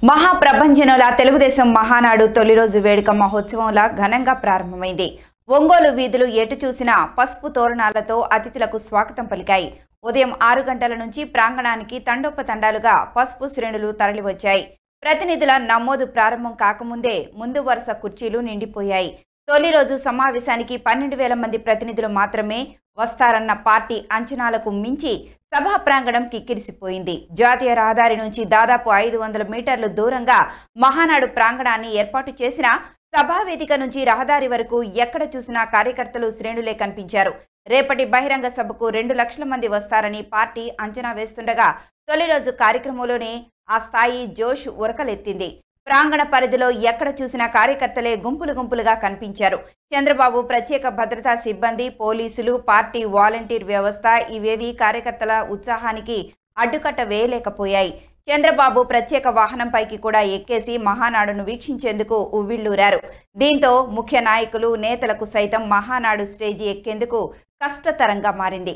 మహాప్రపంచంలా తెలుగుదేశం మహానాడు తొలి రోజు వేడుక మహోత్సవంలా ఘనంగా ప్రారంభమైంది ఒంగోలు వీధులు ఎటు చూసినా పసుపు తోరణాలతో అతిథులకు స్వాగతం పలికాయి ఉదయం ఆరు గంటల నుంచి ప్రాంగణానికి తండోపతండాలుగా పసుపు శ్రేణులు తరలివచ్చాయి ప్రతినిధుల నమోదు ప్రారంభం కాకముందే ముందు వరుస కుర్చీలు నిండిపోయాయి తొలి రోజు సమావేశానికి పన్నెండు వేల మంది ప్రతినిధులు మాత్రమే వస్తారన్న పార్టీ అంచనాలకు మించి సభా ప్రాంగణం కిక్కిరిసిపోయింది జాతీయ రహదారి నుంచి దాదాపు ఐదు వందల మీటర్లు దూరంగా మహానాడు ప్రాంగణాన్ని ఏర్పాటు చేసిన సభావేదిక నుంచి రహదారి వరకు ఎక్కడ చూసినా కార్యకర్తలు శ్రేణులే కనిపించారు రేపటి బహిరంగ సభకు రెండు లక్షల మంది వస్తారని పార్టీ అంచనా వేస్తుండగా తొలి రోజు కార్యక్రమంలోనే ఆ స్థాయి జోష్ ఉరకలెత్తింది ప్రాంగణ పరిధిలో ఎక్కడ చూసినా కార్యకర్తలే గుంపులు గుంపులుగా కనిపించారు చంద్రబాబు ప్రత్యేక భద్రతా సిబ్బంది పోలీసులు పార్టీ వాలంటీర్ వ్యవస్థ ఇవేవి కార్యకర్తల ఉత్సాహానికి అడ్డుకట్ట వేయలేకపోయాయి చంద్రబాబు ప్రత్యేక వాహనంపైకి కూడా ఎక్కేసి మహానాడును వీక్షించేందుకు ఉవ్విళ్లూరారు దీంతో ముఖ్య నాయకులు నేతలకు సైతం మహానాడు స్టేజి ఎక్కేందుకు కష్టతరంగా మారింది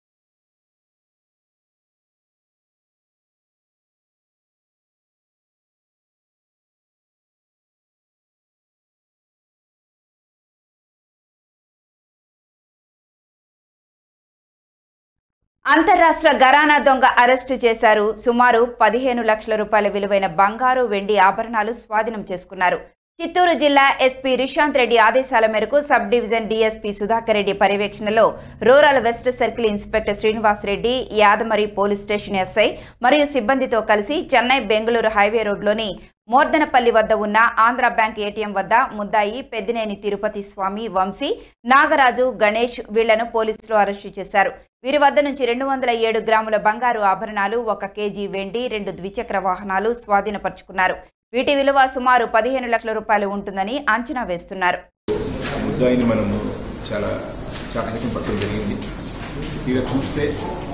అంతర్రాష్ట్ర గరానా దొంగ అరెస్టు చేశారు సుమారు పదిహేను లక్షల రూపాయల విలువైన బంగారు వెండి ఆభరణాలు స్వాధీనం చేసుకున్నారు చిత్తూరు జిల్లా ఎస్పీ రిషాంత్ రెడ్డి ఆదేశాల మేరకు sub division DSP Sudhakar Reddy పర్యవేక్షణలో rural west circle inspector Srinivas Reddy Yadamari police station SI మరియు సిబ్బందితో కలిసి చెన్నై బెంగళూరు హైవే రోడ్లోని మోర్దనపల్లి వద్ద ఉన్న ఆంధ్ర బ్యాంక్ ఏటీఎం వద్ద ముద్దాయి పెద్దినేని తిరుపతి స్వామి వంశీ నాగరాజు గణేష్ వీళ్లను పోలీసులు అరెస్టు చేశారు వీరి వద్ద నుంచి రెండు వందల ఏడు గ్రాముల బంగారు ఆభరణాలు ఒక కేజీ వెండి రెండు ద్విచక్ర వాహనాలు స్వాధీనపరుచుకున్నారు వీటి విలువ సుమారు పదిహేను లక్షల రూపాయలు ఉంటుందని అంచనా వేస్తున్నారు ముద్దాయిని మనము చాలా చాకచక్యం పట్టడం జరిగింది తీరా చూస్తే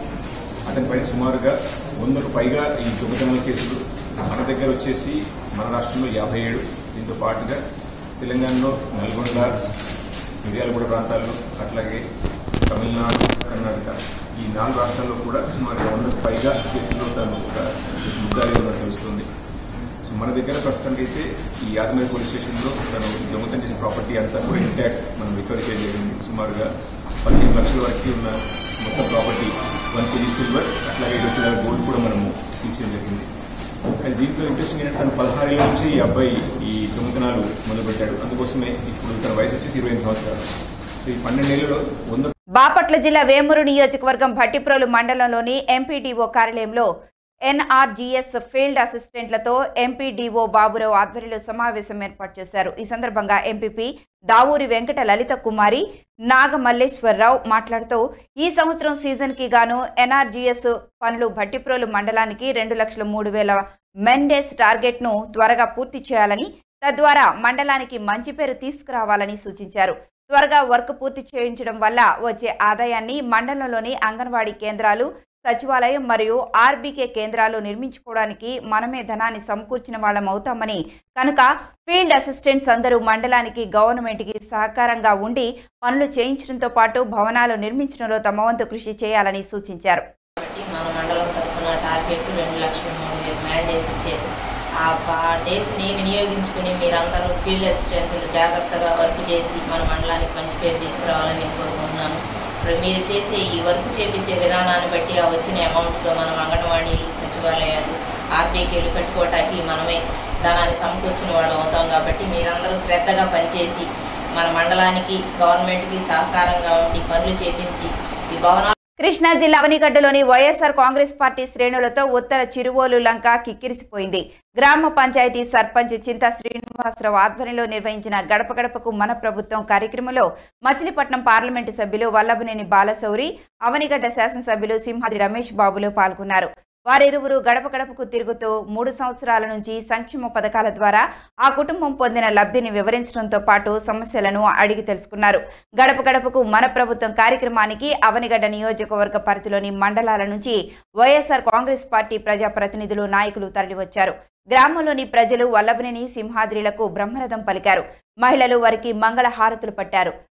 అతని పైన సుమారుగా వందకు పైగా ఈ దొంగతనాల కేసులు మన దగ్గర వచ్చేసి మన రాష్ట్రంలో యాభై ఏడు దీంతో పాటుగా తెలంగాణలో నల్గొండ మిర్యాలగూడ ప్రాంతాల్లో అట్లాగే తమిళనాడు కర్ణాటక ఈ నాలుగు రాష్ట్రాల్లో కూడా సుమారుగా వందకు పైగా కేసుల్లో తను ఒక ముద్దాయి ఉన్నట్టు తెలుస్తుంది సో మన దగ్గర ప్రస్తుతానికి అయితే ఈ యాదమరి పోలీస్ స్టేషన్లో తను దొంగతనం చేసిన ప్రాపర్టీ అంతా కూడా ఇంటాక్ట్ మనం రికవరీ చేయడం జరిగింది సుమారుగా పదిహేను లక్షల వరకు ఉన్న మొత్తం ప్రాపర్టీ వన్ కేజీ సిల్వర్ అట్లాగే ఇరవై కిలోల గోల్డ్ కూడా మనము సీజ్ చేయడం జరిగింది కానీ దీంట్లో ఇంట్రెస్టింగ్ ఏంటంటే తను పదహారు ఏళ్ళ నుంచి ఈ అబ్బాయి ఈ దొంగతనాలు మొదలుపెట్టాడు అందుకోసమే ఇప్పుడు తన వయసు వచ్చేసి ఇరవై ఎనిమిది సంవత్సరాలు సో ఈ పన్నెండేళ్లలో వంద బాపట్ల జిల్లా వేమూరు నియోజకవర్గం భట్టిప్రోలు మండలంలోని ఎంపీడీఓ కార్యాలయంలో ఎన్ఆర్జీఎస్ ఫీల్డ్ అసిస్టెంట్లతో ఎంపీడీఓ బాబురావు ఆధ్వర్యంలో సమావేశం ఏర్పాటు చేశారు ఈ సందర్భంగా ఎంపీపీ దావూరి వెంకట లలిత కుమారి నాగమల్లేశ్వరరావు మాట్లాడుతూ ఈ సంవత్సరం సీజన్కి గాను ఎన్ఆర్జీఎస్ పనులు భట్టిప్రోలు మండలానికి రెండు లక్షల మూడు వేల మెండేస్ టార్గెట్ను త్వరగా పూర్తి చేయాలని తద్వారా మండలానికి మంచి పేరు తీసుకురావాలని సూచించారు త్వరగా వర్క్ పూర్తి చేయించడం వల్ల వచ్చే ఆదాయాన్ని మండలంలోని అంగన్వాడీ కేంద్రాలు సచివాలయం మరియు ఆర్బీకే కేంద్రాలు నిర్మించుకోవడానికి మనమే ధనాన్ని సమకూర్చిన వాళ్ళం అవుతామని కనుక ఫీల్డ్ అసిస్టెంట్స్ అందరూ మండలానికి గవర్నమెంట్కి సహకారంగా ఉండి పనులు చేయించడంతో పాటు భవనాలు నిర్మించడంలో తమ వంతు కృషి చేయాలని సూచించారు కాబట్టి మన మండలం తరఫున టార్గెట్ రెండు లక్షల మూడు వేలు మ్యాండేస్ ఇచ్చారు ఆ ఆ డేస్ని వినియోగించుకుని మీరందరూ ఫీల్డ్ అసిస్టెంట్లు జాగ్రత్తగా వర్క్ చేసి మన మండలానికి మంచి పేరు తీసుకురావాలని నేను కోరుకుంటున్నాను ఇప్పుడు మీరు చేసే ఈ వర్క్ చేపించే విధానాన్ని బట్టి ఆ వచ్చిన అమౌంట్తో మనం అంగన్వాడీలు సచివాలయాలు ఆర్బీకేలు కట్టుకోవటానికి మనమే ధనాన్ని సమకూర్చిన వాళ్ళు అవుతాం కాబట్టి మీరందరూ శ్రద్ధగా పనిచేసి మన మండలానికి గవర్నమెంట్కి సహకారంగా ఉండి పనులు చేపించి ఈ భవనాలు కృష్ణా జిల్లా అవనిగడ్డలోని వైఎస్ఆర్ కాంగ్రెస్ పార్టీ శ్రేణులతో ఉత్తర చిరువోలు లంక కిక్కిరిసిపోయింది గ్రామ పంచాయతీ సర్పంచ్ చింతా శ్రీనివాసరావు ఆధ్వర్యంలో నిర్వహించిన గడప గడపకు మన ప్రభుత్వం కార్యక్రమంలో మచిలీపట్నం పార్లమెంటు సభ్యులు వల్లభనేని బాలశౌరి అవనిగడ్డ శాసనసభ్యులు సింహాద్రి రమేష్ బాబులు పాల్గొన్నారు వారిరువురు గడప గడపకు తిరుగుతూ మూడు సంవత్సరాల నుంచి సంక్షేమ పథకాల ద్వారా ఆ కుటుంబం పొందిన లబ్ధిని వివరించడంతో పాటు సమస్యలను అడిగి తెలుసుకున్నారు గడప గడపకు మన ప్రభుత్వం కార్యక్రమానికి అవనిగడ్డ నియోజకవర్గ పరిధిలోని మండలాల నుంచి వైఎస్ఆర్ కాంగ్రెస్ పార్టీ ప్రజాప్రతినిధులు నాయకులు తరలివచ్చారు గ్రామంలోని ప్రజలు వల్లభనేని సింహాద్రిలకు బ్రహ్మరథం పలికారు మహిళలు వారికి మంగళ హారతులు పట్టారు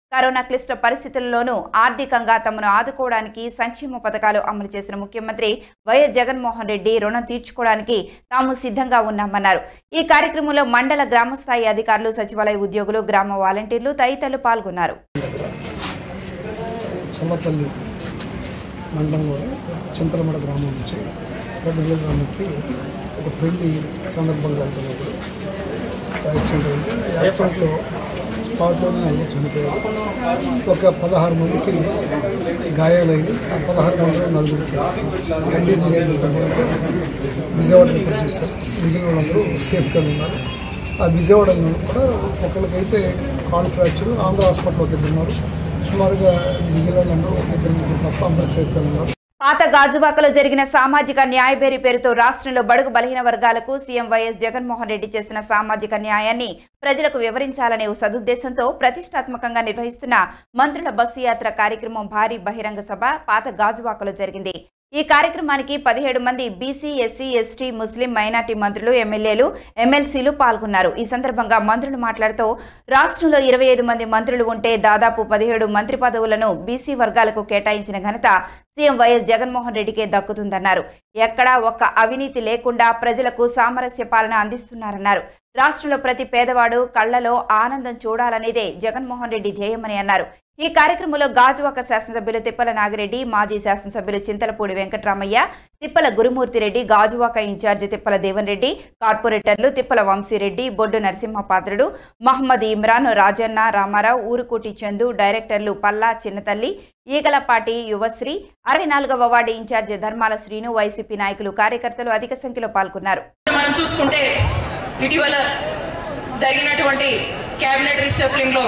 కరోనా క్లిష్ట పరిస్థితుల్లోనూ ఆర్థికంగా తమను ఆదుకోవడానికి సంక్షేమ పథకాలు అమలు చేసిన ముఖ్యమంత్రి వైఎస్ జగన్మోహన్ రెడ్డి రుణం తీర్చుకోవడానికి తాము సిద్ధంగా ఉన్నామన్నారు ఈ కార్యక్రమంలో మండల గ్రామస్థాయి అధికారులు సచివాలయ ఉద్యోగులు గ్రామ వాలంటీర్లు తదితరులు పాల్గొన్నారు చల్లపల్లి మండలంలోని చింతలమడ గ్రామం నుంచి పెద్దల గ్రామంకి ఒక పెళ్లి సందర్భంగా వెళ్తున్నప్పుడు యాక్సిడెంట్ అయింది ఆ యాక్సిడెంట్లో స్పాట్లోనే నలుగురు చనిపోయారు ఒక పదహారు మందికి గాయాలైంది ఆ పదహారు మందిలో నలుగురికి బ్యాండేజ్ చేయడంతో విజయవాడ రిపోర్ట్ చేశారు మిగిలిన వాళ్ళందరూ సేఫ్గా ఉన్నారు ఆ విజయవాడలో కూడా ఒకరికైతే కాల్ ఫ్రాక్చర్ ఆంధ్ర హాస్పిటల్లో ఒక ఇద్దరు ఉన్నారు సుమారుగా మిగిలిన అందరూ ఒక ఇద్దరు ముగ్గురు తప్ప అందరూ సేఫ్గా ఉన్నారు పాత గాజువాకలో జరిగిన సామాజిక న్యాయబేరి పేరుతో రాష్ట్రంలో బడుగు బలహీన వర్గాలకు సీఎం వైఎస్ జగన్మోహన్ రెడ్డి చేసిన సామాజిక న్యాయాన్ని ప్రజలకు వివరించాలనే ఓ సదుద్దేశంతో ప్రతిష్టాత్మకంగా నిర్వహిస్తున్న మంత్రుల బస్సు యాత్ర కార్యక్రమం భారీ బహిరంగ సభ పాత గాజువాకలో జరిగింది ఈ కార్యక్రమానికి పదిహేడు మంది BC SC ST Muslim minority మంత్రులు ఎమ్మెల్యేలు ఎమ్మెల్సీలు పాల్గొన్నారు ఈ సందర్భంగా మంత్రులు మాట్లాడుతూ రాష్ట్రంలో ఇరవై ఐదు మంది మంత్రులు ఉంటే దాదాపు పదిహేడు మంత్రి పదవులను బీసీ వర్గాలకు కేటాయించిన ఘనత సీఎం వైఎస్ జగన్మోహన్ రెడ్డికే దక్కుతుందన్నారు ఎక్కడా ఒక్క అవినీతి లేకుండా ప్రజలకు సామరస్య పాలన అందిస్తున్నారన్నారు రాష్ట్రంలో ప్రతి పేదవాడు కళ్లలో ఆనందం చూడాలనేదే జగన్మోహన్ రెడ్డి ధ్యేయమని అన్నారు ఈ కార్యక్రమంలో గాజువాక శాసనసభ్యులు తిప్పల నాగిరెడ్డి మాజీ శాసనసభ్యులు చింతలపూడి వెంకట్రామయ్య తిప్పల గురుమూర్తిరెడ్డి గాజువాక ఇన్ఛార్జి తిప్పల దేవన్ రెడ్డి కార్పొరేటర్లు తిప్పల వంశీరెడ్డి బొడ్డు నరసింహపాత్రుడు మహమ్మద్ ఇమ్రాన్ రాజన్న రామారావు ఊరుకోటి చందు డైరెక్టర్లు పల్లా చిన్నతల్లి ఈగలపాటి యువశ్రీ అరవై నాలుగవ వార్డు ఇన్ఛార్జి ధర్మాల శ్రీను వైసీపీ నాయకులు కార్యకర్తలు అధిక సంఖ్యలో పాల్గొన్నారు మనం చూసుకుంటే ఇటీవల జరిగినటువంటి కేబినెట్ రీషఫ్లింగ్ లో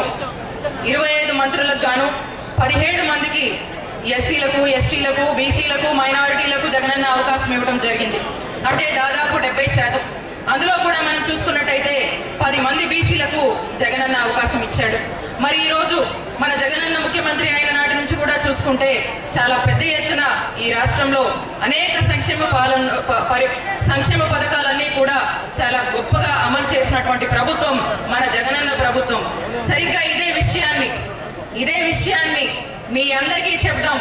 ఇరవై ఐదు మంత్రులకు గాను పదిహేడు మందికి ఎస్సీలకు ఎస్టీలకు బీసీలకు మైనారిటీలకు జగనన్న అవకాశం ఇవ్వడం జరిగింది అంటే దాదాపు డెబ్బై శాతం అందులో కూడా మనం చూసుకున్నట్టయితే పది మంది బీసీలకు జగనన్న అవకాశం ఇచ్చాడు మరి ఈ రోజు మన జగనన్న ముఖ్యమంత్రి అయిన నాటి నుంచి కూడా చూసుకుంటే చాలా పెద్ద ఎత్తున ఈ రాష్ట్రంలో అనేక సంక్షేమ పాలన ప- పరి- సంక్షేమ పథకాలన్నీ కూడా చాలా గొప్పగా అమలు చేసినటువంటి ప్రభుత్వం మన జగనన్న ప్రభుత్వం సరిగ్గా ఇదే విషయాన్ని ఇదే విషయాన్ని మీ అందరికీ చెప్దాం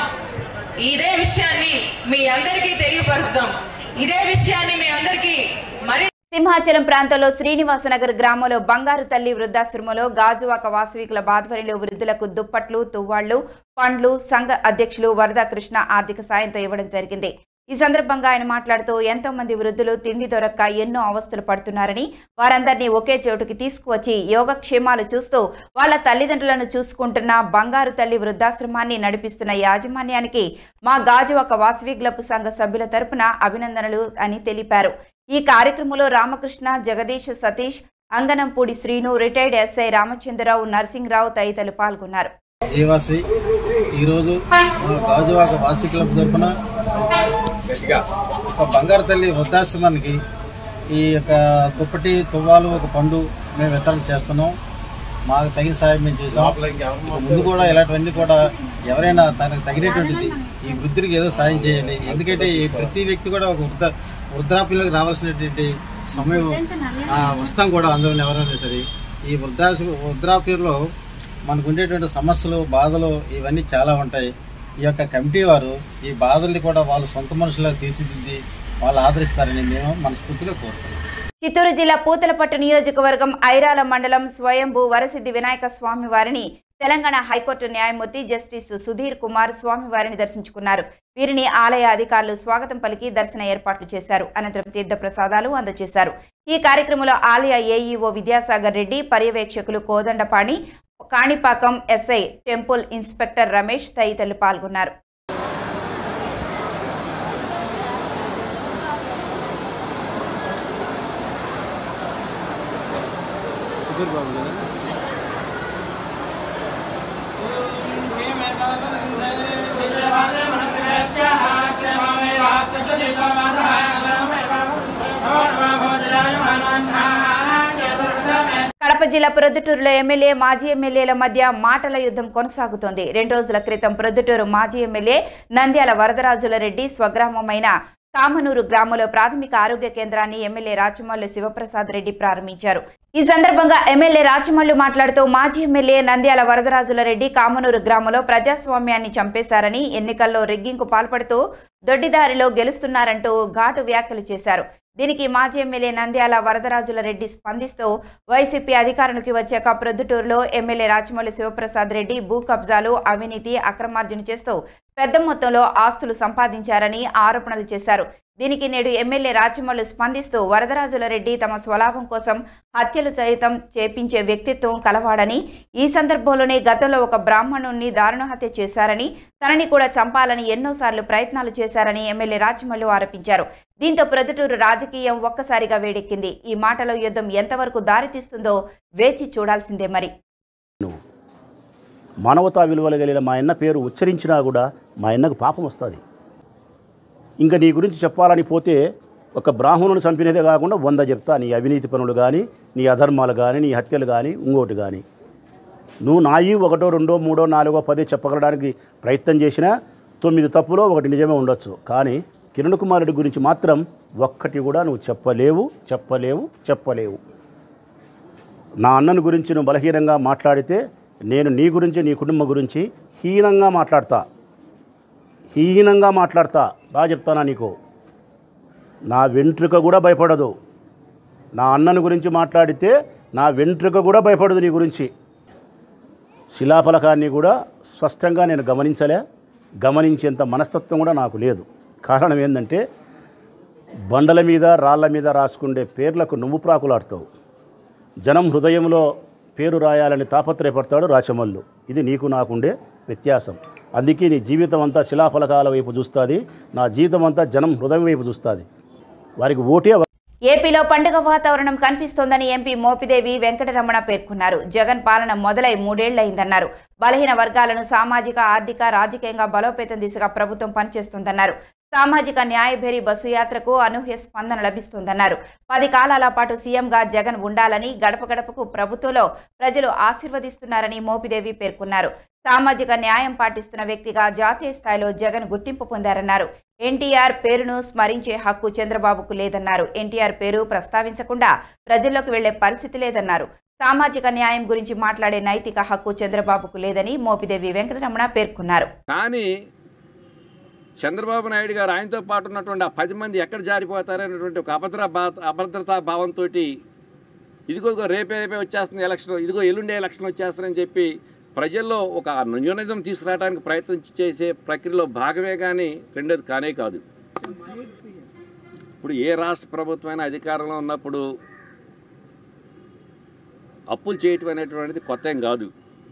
ఇదే విషయాన్ని మీ అందరికీ తెలియపరుద్దాం ఇదే విషయాన్ని మీ అందరికీ మరి సింహాచలం ప్రాంతంలో శ్రీనివాసనగర్ గ్రామంలో బంగారు తల్లి వృద్ధాశ్రమంలో గాజువాక వాసవికుల బాధ్వర్యంలో వృద్ధులకు దుప్పట్లు తువ్వాళ్లు పండ్లు సంఘ అధ్యక్షులు వరద కృష్ణ ఆర్థిక సాయంతో ఇవ్వడం జరిగింది ఈ సందర్భంగా ఆయన మాట్లాడుతూ ఎంతో మంది వృద్ధులు తిండి దొరక్క ఎన్నో అవస్థలు పడుతున్నారని వారందరినీ ఒకే చోటుకి తీసుకువచ్చి యోగక్షేమాలు చూస్తూ వాళ్ళ తల్లిదండ్రులను చూసుకుంటున్న బంగారు తల్లి వృద్ధాశ్రమాన్ని నడిపిస్తున్న యాజమాన్యానికి మా గాజువాక వాసవికులపు సంఘ సభ్యుల తరపున అభినందనలు అని తెలిపారు ఈ కార్యక్రమంలో రామకృష్ణ జగదీష్ సతీష్ అంగనంపూడి శ్రీను రిటైర్డ్ ఎస్ఐ రామచంద్రరావు నరసింహరావు తదితరులు పాల్గొన్నారు జీవాశ్రీ ఈరోజు మా గాజువాక వాసి క్లబ్ తరఫున ఒక బంగారు తల్లి వృద్ధాశ్రమానికి ఈ యొక్క దుప్పటి తువ్వాలు ఒక పండు మేము వితరణ చేస్తున్నాం మాకు తగిన సాయం మేము చేసాం ఇక ముందు కూడా ఇలాంటివన్నీ కూడా ఎవరైనా తనకు తగినటువంటిది ఈ వృద్ధుడికి ఏదో సాయం చేయాలి ఎందుకంటే ఈ ప్రతి వ్యక్తి కూడా ఒక వృద్ధ వృద్ధాప్యంలోకి రావాల్సినటువంటి సమయం ఆ, వస్తాం కూడా అందరూ ఎవరైనా సరే ఈ వృద్ధాశ వృద్ధాప్యంలో మనకు ఉండేటువంటి సమస్యలు బాధలు ఇవన్నీ చాలా ఉంటాయి ఈ యొక్క కమిటీ వారు ఈ బాధల్ని కూడా వాళ్ళ సొంత మనుషులా తీర్చిదిద్ది వాళ్ళు ఆదరిస్తారని మేము మనస్ఫూర్తిగా కోరుతున్నాం చిత్తూరు జిల్లా పూతలపట్టు నియోజకవర్గం ఐరాల మండలం స్వయంభూ వరసిద్ధి వినాయక స్వామి వారిని తెలంగాణ హైకోర్టు న్యాయమూర్తి జస్టిస్ సుధీర్ కుమార్ స్వామి వారిని దర్శించుకున్నారు వీరిని ఆలయ అధికారులు స్వాగతం పలికి దర్శన ఏర్పాట్లు చేశారు అనంతరం తీర్థ ప్రసాదాలు అందజేశారు ఈ కార్యక్రమంలో ఆలయ ఏఈఓ విద్యాసాగర్ రెడ్డి పర్యవేక్షకులు Kodandapani Kanipakam SI temple inspector Ramesh తదితరులు పాల్గొన్నారు కడప జిల్లా ప్రొద్దుటూరులో ఎమ్మెల్యే మాజీ ఎమ్మెల్యేల మధ్య మాటల యుద్ధం కొనసాగుతోంది రెండు రోజుల క్రితం ప్రొద్దుటూరు మాజీ ఎమ్మెల్యే నంద్యాల వరదరాజుల రెడ్డి స్వగ్రామమైన కామనూరు గ్రామంలో ప్రాథమిక ఆరోగ్య కేంద్రాన్ని ఎమ్మెల్యే రాచమల్లి శివప్రసాద్ రెడ్డి ప్రారంభించారు ఈ సందర్భంగా ఎమ్మెల్యే రాచమల్లు మాట్లాడుతూ మాజీ ఎమ్మెల్యే నంద్యాల వరదరాజుల రెడ్డి కామనూరు గ్రామంలో ప్రజాస్వామ్యాన్ని చంపేశారని ఎన్నికల్లో రెగ్గింకు పాల్పడుతూ దొడ్డిదారిలో గెలుస్తున్నారంటూ ఘాటు వ్యాఖ్యలు చేశారు దీనికి మాజీ ఎమ్మెల్యే నంద్యాల వరదరాజుల రెడ్డి స్పందిస్తూ వైసీపీ అధికారంలోకి వచ్చాక ప్రొద్దుటూరులో ఎమ్మెల్యే రాచమల్లి శివప్రసాద్ రెడ్డి భూ కబ్జాలు అవినీతి అక్రమార్జన చేస్తూ పెద్ద మొత్తంలో ఆస్తులు సంపాదించారని ఆరోపణలు చేశారు దీనికి నేడు ఎమ్మెల్యే రాచమల్లు స్పందిస్తూ వరదరాజుల రెడ్డి తమ స్వలాభం కోసం హత్యలు సైతం చేపించే వ్యక్తిత్వం కలవాడని ఈ సందర్భంలోనే గతంలో ఒక బ్రాహ్మణుణ్ణి దారుణ హత్య చేశారని తనని కూడా చంపాలని ఎన్నోసార్లు ప్రయత్నాలు చేశారని ఎమ్మెల్యే రాచమల్లు ఆరోపించారు దీంతో ప్రొద్దుటూరు రాజకీయం ఒక్కసారిగా వేడెక్కింది ఈ మాటల యుద్ధం ఎంతవరకు దారితీస్తుందో వేచి చూడాల్సిందే మరి నువ్వు మానవతా విలువలు కలిగిన మా అన్న పేరు ఉచ్చరించినా కూడా మా అన్నకు పాపం వస్తుంది ఇంకా నీ గురించి చెప్పాలని పోతే ఒక బ్రాహ్మణుని చంపినదే కాకుండా వంద చెప్తా నీ అవినీతి పనులు కానీ నీ అధర్మాలు కానీ నీ హత్యలు కానీ ఇంకోటి కానీ నువ్వు నాయి ఒకటో రెండో మూడో నాలుగో పదే చెప్పగలడానికి ప్రయత్నం చేసినా తొమ్మిది తప్పులో ఒకటి నిజమే ఉండొచ్చు కానీ కిరణ్ కుమార్ రెడ్డి గురించి మాత్రం ఒక్కటి కూడా నువ్వు చెప్పలేవు చెప్పలేవు చెప్పలేవు నా అన్నను గురించి నువ్వు బలహీనంగా మాట్లాడితే నేను నీ గురించి నీ కుటుంబం గురించి హీనంగా మాట్లాడతా హీనంగా మాట్లాడతా బాగా చెప్తానా నీకు నా వెంట్రుక కూడా భయపడదు నా అన్నను గురించి మాట్లాడితే నా వెంట్రుక కూడా భయపడదు నీ గురించి శిలాఫలకాన్ని కూడా స్పష్టంగా నేను గమనించలే గమనించేంత మనస్తత్వం కూడా నాకు లేదు కారణం ఏంటంటే బండల మీద రాళ్ళ మీద రాసుకుండే పేర్లకు నువ్వు ప్రాకులాడతావు జనం హృదయంలో పేరు రాయాలని తాపత్రయపడతాడు రాచమల్లు ఇది నీకు నాకుండే వ్యత్యాసం అందుకే నీ జీవితం అంతా శిలాఫలకాల వైపు చూస్తుంది నా జీవితం అంతా జనం హృదయం వైపు చూస్తుంది వారికి ఓటే ఏపీలో పండుగ వాతావరణం కనిపిస్తోందని ఎంపీ మోపిదేవి వెంకటరమణ పేర్కొన్నారు జగన్ పాలన మొదలై మూడేళ్లయిందన్నారు బలహీన వర్గాలను సామాజిక ఆర్థిక రాజకీయంగా బలోపేతం దిశగా ప్రభుత్వం పనిచేస్తోందన్నారు సామాజిక న్యాయభేరి బస్సు యాత్రకు అనూహ్య స్పందన లభిస్తోందన్నారు పది కాలాల పాటు సీఎంగా జగన్ ఉండాలని గడప గడపకు ప్రభుత్వంలో ప్రజలు ఆశీర్వదిస్తున్నారని మోపిదేవి పేర్కొన్నారు సామాజిక న్యాయం పాటిస్తున్న వ్యక్తిగా జాతీయ స్థాయిలో జగన్ గుర్తింపు పొందారన్నారు ఎన్టీఆర్ పేరును స్మరించే హక్కు చంద్రబాబుకు లేదన్నారు ఎన్టీఆర్ పేరు ప్రస్తావించకుండా ప్రజల్లోకి వెళ్లే పరిస్థితి లేదన్నారు సామాజిక న్యాయం గురించి మాట్లాడే నైతిక హక్కు చంద్రబాబుకు లేదని మోపిదేవి వెంకటరమణ పేర్కొన్నారు కానీ చంద్రబాబు నాయుడు గారు ఆయనతో పాటు ఉన్నటువంటి ఆ పది మంది ఎక్కడ జారిపోతారనేటువంటి ఒక అభద్ర భా అభద్రతా భావంతో ఇదిగో ఇదిగో రేపే రేపే వచ్చేస్తుంది ఎలక్షన్ ఇదిగో ఎల్లుండే ఎలక్షన్ వచ్చేస్తుందని చెప్పి ప్రజల్లో ఒక న్యూనజం తీసుకురావడానికి ప్రయత్నం చేసే ప్రక్రియలో భాగమే కానీ రెండోది కానే కాదు ఇప్పుడు ఏ రాష్ట్ర ప్రభుత్వమైన అధికారంలో ఉన్నప్పుడు అప్పులు చేయటం అనేటువంటిది కొత్త ఏం కాదు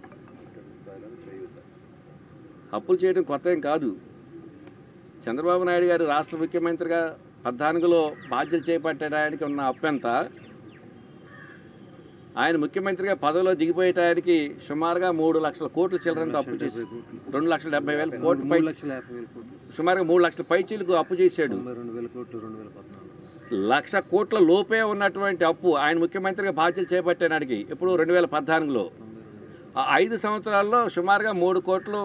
అప్పులు చేయడం కొత్త ఏం కాదు చంద్రబాబు నాయుడు గారు రాష్ట్ర ముఖ్యమంత్రిగా పద్నాలుగులో బాధ్యత చేపట్టడానికి ఉన్న అప్పు ఎంత ఆయన ముఖ్యమంత్రిగా పదవిలో దిగిపోయేటానికి సుమారుగా మూడు లక్షల కోట్ల చిల్లరంతో అప్పు చేసి రెండు లక్షల డెబ్బై వేల కోట్ల పై సుమారుగా మూడు లక్షల పైచీలకు అప్పు చేశాడు లక్ష కోట్ల లోపే ఉన్నటువంటి అప్పు ఆయన ముఖ్యమంత్రిగా బాధ్యత చేపట్టడానికి ఇప్పుడు రెండు వేల పద్నాలుగులో ఆ ఐదు సంవత్సరాల్లో సుమారుగా మూడు కోట్లు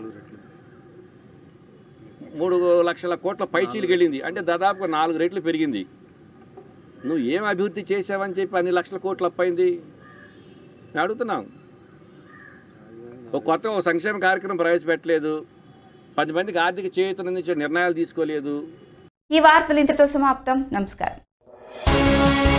మూడు లక్షల కోట్ల పైచీలకు వెళ్ళింది అంటే దాదాపు నాలుగు రెట్లు పెరిగింది నువ్వు ఏం అభివృద్ధి చేసావని చెప్పి అన్ని లక్షల కోట్లు అప్పైంది నేను అడుగుతున్నాం ఒక కొత్త ఒక సంక్షేమ కార్యక్రమం ప్రవేశపెట్టలేదు పది మందికి ఆర్థిక చేయూతనందించే నిర్ణయాలు తీసుకోలేదు ఈ వార్తలు ఇంతతో సమాప్తం నమస్కారం